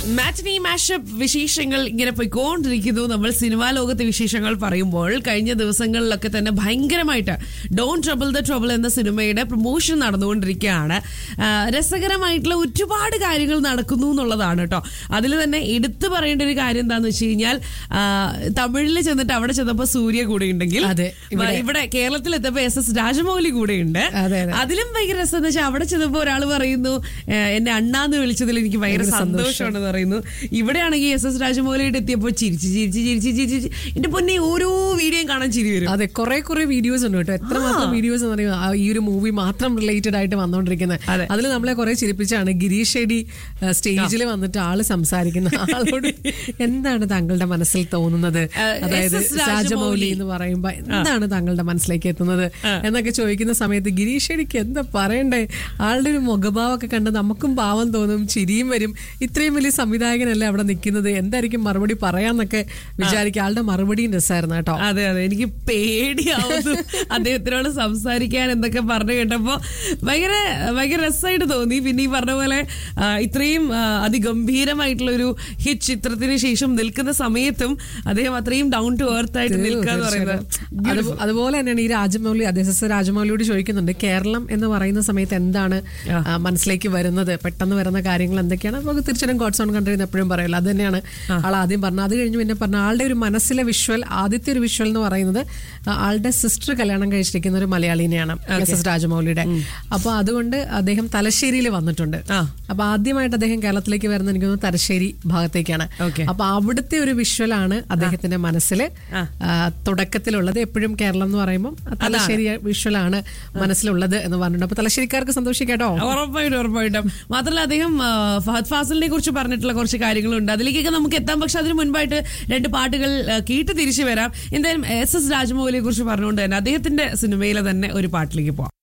മാറ്റിനി mashup വിശേഷങ്ങൾ ഇങ്ങനെ പോയിക്കൊണ്ടിരിക്കുന്നു നമ്മൾ സിനിമാ ലോകത്തെ വിശേഷങ്ങൾ പറയുമ്പോൾ കഴിഞ്ഞ ദിവസങ്ങളിലൊക്കെ തന്നെ ഭയങ്കരമായിട്ട് ഡോൺ ട്രബിൾ ദ ട്രബിൾ എന്ന സിനിമയുടെ പ്രൊമോഷൻ നടന്നുകൊണ്ടിരിക്കുകയാണ് ആ, രസകരമായിട്ടുള്ള ഒരുപാട് കാര്യങ്ങൾ നടക്കുന്നു എന്നുള്ളതാണ് കേട്ടോ അതിൽ തന്നെ എടുത്തു പറയേണ്ട ഒരു കാര്യം എന്താണെന്ന് വെച്ച് കഴിഞ്ഞാൽ ആ, തമിഴിൽ ചെന്നിട്ട് അവിടെ ചെന്നപ്പോൾ സൂര്യ കൂടെ ഉണ്ടെങ്കിൽ അതെ, ഇവിടെ- ഇവിടെ കേരളത്തിൽ എത്തപ്പോൾ എസ് എസ് രാജമൗലി കൂടെ ഉണ്ട് അതെ, അതെ. അതിലും ഭയങ്കര രസം എന്ന് വെച്ചാൽ അവിടെ ചെന്നപ്പോൾ ഒരാൾ പറയുന്നു "ഏ, എന്നെ അണ്ണാന്ന് വിളിച്ചതിൽ എനിക്ക് ഭയങ്കര ഭയങ്കര സന്തോഷം. സന്തോഷമാണെന്ന് പറയുന്നു ഇവിടെയാണെങ്കിൽ എസ് എസ് രാജമൗലിയുടെ എത്തിയപ്പോൾ ചിരിച്ച് ചിരിച്ച് ചിരിച്ച് ചിരിച്ച് എന്റെ പൊന്നെ ഓരോ വീഡിയോയും കാണാൻ ചിരി വരും അതെ കുറെ കുറെ വീഡിയോസ് ഉണ്ട് കേട്ടോ എത്രമാത്രം വീഡിയോസ് എന്ന് പറയുമ്പോൾ ആ ഈ ഒരു മൂവി മാത്രം റിലേറ്റഡ് ആയിട്ട് വന്നുകൊണ്ടിരിക്കുന്നത് അതെ. അതിൽ നമ്മളെ കുറെ ചിരിപ്പിച്ചാണ് ഗിരീഷ് ഷെഡി സ്റ്റേജിൽ വന്നിട്ട് ആള് സംസാരിക്കുന്ന ആളോട് എന്താണ് താങ്കളുടെ മനസ്സിൽ തോന്നുന്നത് അതായത് എസ് എസ് രാജമൗലി. രാജമൗലി എന്ന് പറയുമ്പോ എന്താണ് താങ്കളുടെ മനസ്സിലേക്ക് എത്തുന്നത് എന്നൊക്കെ ചോദിക്കുന്ന സമയത്ത് ഗിരീഷ് ഷെഡിക്ക് എന്താ പറയണ്ടേ ആളുടെ ഒരു മുഖഭാവമൊക്കെ കണ്ട് നമുക്കും പാവം തോന്നും ചിരിയും വരും ഇത്രയും വലിയ സംവിധായകനല്ലേ അവിടെ നിൽക്കുന്നത് എന്തായിരിക്കും മറുപടി പറയാന്നൊക്കെ വിചാരിക്കുക ആളുടെ മറുപടിയും രസമായിരുന്നു കേട്ടോ അതെ അതെ എനിക്ക് പേടിയാവുന്നു അദ്ദേഹത്തിനോട് സംസാരിക്കാൻ എന്തൊക്കെ പറഞ്ഞു കേട്ടപ്പോ ഭയങ്കര ഭയങ്കര രസമായിട്ട് തോന്നി പിന്നെ ഈ പറഞ്ഞ പോലെ ആ, ഇത്രയും ആ, അതിഗംഭീരമായിട്ടുള്ള ഒരു ഹിറ്റ് ചിത്രത്തിന് ശേഷം നിൽക്കുന്ന സമയത്തും അദ്ദേഹം അത്രയും ഡൗൺ ടു എർത്ത് ആയിട്ട് നിൽക്കുക എന്ന് പറയുന്നത് അത് അതുപോലെ തന്നെയാണ് ഈ രാജമൗലി അദ്ദേഹം രാജമൗലിയോട് ചോദിക്കുന്നുണ്ട് കേരളം എന്ന് പറയുന്ന സമയത്ത് എന്താണ് ആ, മനസ്സിലേക്ക് വരുന്നത് പെട്ടെന്ന് വരുന്ന കാര്യങ്ങൾ എന്തൊക്കെയാണ് നമുക്ക് തീർച്ചയായും ഗോഡ്സ് ഓൺ കൺട്രി എന്ന് എപ്പോഴും പറയല്ലോ അത് തന്നെയാണ് ആൾ ആദ്യം പറഞ്ഞത് അത് കഴിഞ്ഞ് പിന്നെ പറഞ്ഞ ആളുടെ ഒരു മനസ്സിലെ വിഷ്വൽ ആദ്യത്തെ ഒരു വിഷ്വൽ എന്ന് പറയുന്നത് ആ, ആളുടെ സിസ്റ്റർ കല്യാണം കഴിച്ചിരിക്കുന്ന ഒരു മലയാളിനെയാണ് എസ് എസ് രാജമൗലിയുടെ അപ്പൊ അതുകൊണ്ട് അദ്ദേഹം തലശ്ശേരിയിൽ വന്നിട്ടുണ്ട് ആ. അപ്പൊ ആദ്യമായിട്ട് അദ്ദേഹം കേരളത്തിലേക്ക് വരുന്ന എനിക്ക് തോന്നുന്നു തലശ്ശേരി ഭാഗത്തേക്കാണ് Okay. അപ്പൊ അവിടുത്തെ ഒരു വിഷ്വലാണ് അദ്ദേഹത്തിന്റെ മനസ്സിൽ തുടക്കത്തിലുള്ളത് എപ്പോഴും കേരളം എന്ന് പറയുമ്പോൾ തലശ്ശേരി വിഷ്വലാണ് മനസ്സിലുള്ളത് എന്ന് പറഞ്ഞിട്ടുണ്ട് അപ്പൊ തലശ്ശേരിക്കാർക്ക് സന്തോഷിക്കാട്ടോ ഉറപ്പായിട്ടും ഉറപ്പായിട്ടും മാത്രമല്ല അദ്ദേഹം ആ, ഫഹദ് ഫാസിലിനെ കുറിച്ച് പറഞ്ഞിട്ടുള്ള കുറച്ച് കാര്യങ്ങളുണ്ട് അതിലേക്കൊക്കെ നമുക്ക് എത്താം പക്ഷെ അതിന് മുൻപായിട്ട് രണ്ട് പാട്ടുകൾ ആ, കേട്ട് തിരിച്ചു വരാം എന്തായാലും എസ് എസ് രാജമൗലിയെ കുറിച്ച് പറഞ്ഞുകൊണ്ട് തന്നെ അദ്ദേഹത്തിന്റെ സിനിമയിലെ തന്നെ ഒരു പാട്ടിലേക്ക് പോവാം